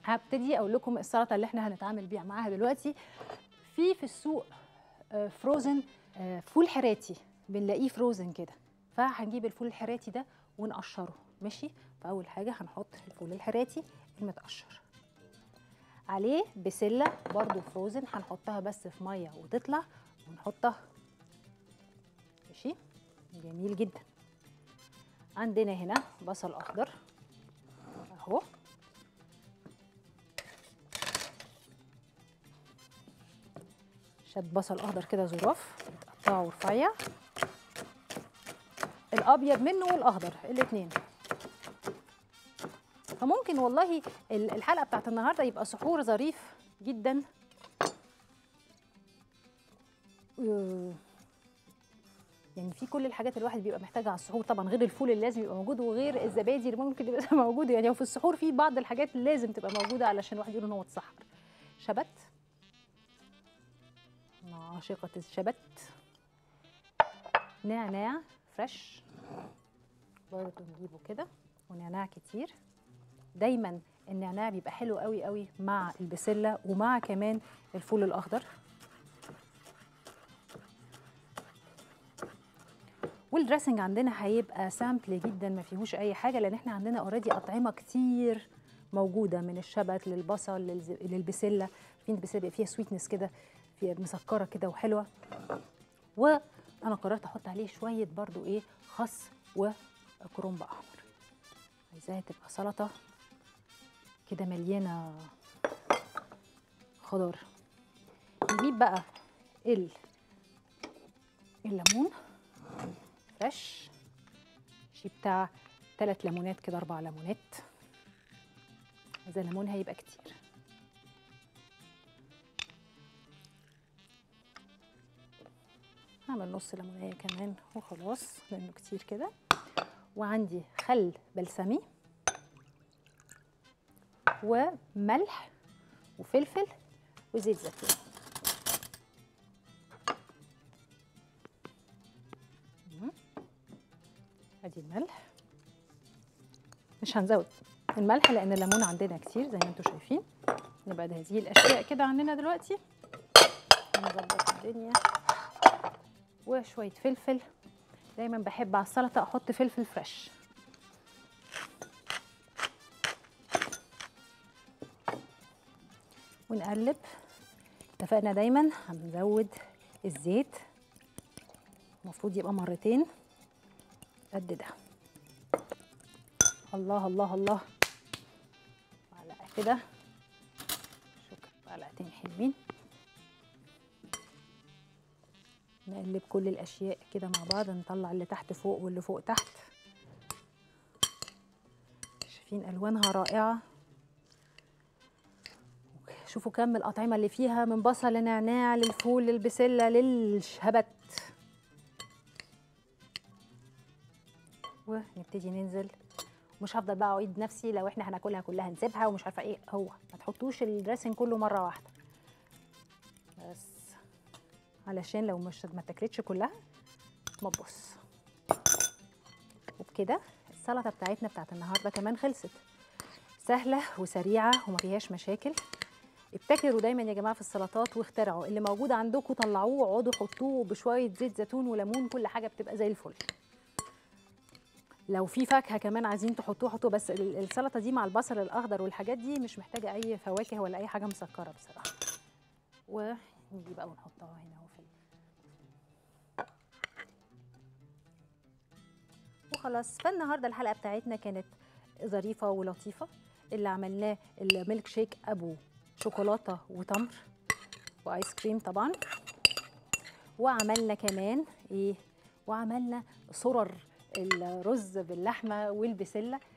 هبتدي اقول لكم السلطه اللي احنا هنتعامل بيها معاها دلوقتي في في السوق آه، فروزن آه، فول حراتي بنلاقيه فروزن كده فهنجيب الفول الحراتي ده ونقشره ماشي فاول حاجه هنحط الفول الحراتي المتقشر عليه بسله برضو فروزن هنحطها بس في ميه وتطلع ونحطها ماشي جميل جدا عندنا هنا بصل اخضر اهو شد بصل اخضر كده ظراف تقطعه رفيع الابيض منه والاخضر الاثنين فممكن والله ال- الحلقه بتاعت النهارده يبقى سحور ظريف جدا آه، يعني في كل الحاجات اللي الواحد بيبقى محتاجها على السحور طبعا غير الفول اللي لازم يبقى موجود وغير الزبادي اللي ممكن يبقى موجود يعني هو في السحور في بعض الحاجات اللي لازم تبقى موجوده علشان الواحد يقول ان هو اتسحر شبت أنا عاشقة الشبت نعناع فريش برضه نجيبه كده ونعناع كتير دايما النعناع بيبقى حلو قوي قوي مع البسله ومع كمان الفول الاخضر والدريسنج عندنا هيبقى سامبل جدا ما فيهوش اي حاجه لان احنا عندنا اوريدي اطعمه كتير موجوده من الشبت للبصل للز- للبسله في البسله بيبقى فيها سويتنس كده فيها مسكره كده وحلوه وانا قررت احط عليه شويه برضو ايه خس وكرنب احمر عايزاها تبقى سلطه كده مليانه خضار نجيب بقى ال الليمون فريش شي بتاع ثلاث ليمونات كده اربع ليمونات اذا الليمون هيبقى كتير هعمل نص ليمونية كمان وخلاص لانه كتير كده وعندي خل بلسمي وملح وفلفل وزيت زيتون مم. ادي الملح مش هنزود الملح لان الليمون عندنا كتير زي ما انتم شايفين نبقى ده هذه الاشياء كده عندنا دلوقتي نظبط الدنيا وشويه فلفل دايما بحب على السلطه احط فلفل فريش ونقلب اتفقنا دايما هنزود الزيت المفروض يبقى مرتين قد ده الله الله الله معلقه كده شكرا معلقتين حلوين نقلب كل الاشياء كده مع بعض نطلع اللي تحت فوق واللي فوق تحت شايفين الوانها رائعه شوفوا كم الاطعمه اللي فيها من بصل لنعناع للفول للبسله للشبت ونبتدي ننزل مش هفضل بقى اعيد نفسي لو احنا هناكلها كلها نسيبها ومش عارفه ايه هو ما تحطوش الدريسنج كله مره واحده بس علشان لو مش ما اتاكلتش كلها ما تبص وبكده السلطه بتاعتنا بتاعت النهارده كمان خلصت سهله وسريعه وما فيهاش مشاكل ابتكروا دايما يا جماعه في السلطات واخترعوا اللي موجود عندكم طلعوه وقعدوا حطوه بشويه زيت زيتون وليمون كل حاجه بتبقى زي الفل لو في فاكهه كمان عايزين تحطوها حطوه بس ال- السلطه دي مع البصل الاخضر والحاجات دي مش محتاجه اي فواكه ولا اي حاجه مسكره بصراحه ونيجي بقى ونحطها هنا اهو في ال- وخلاص فالنهارده الحلقه بتاعتنا كانت ظريفه ولطيفه اللي عملناه الميلك شيك ابو شوكولاته وتمر وايس كريم طبعا وعملنا كمان ايه وعملنا صرر الرز باللحمه والبسله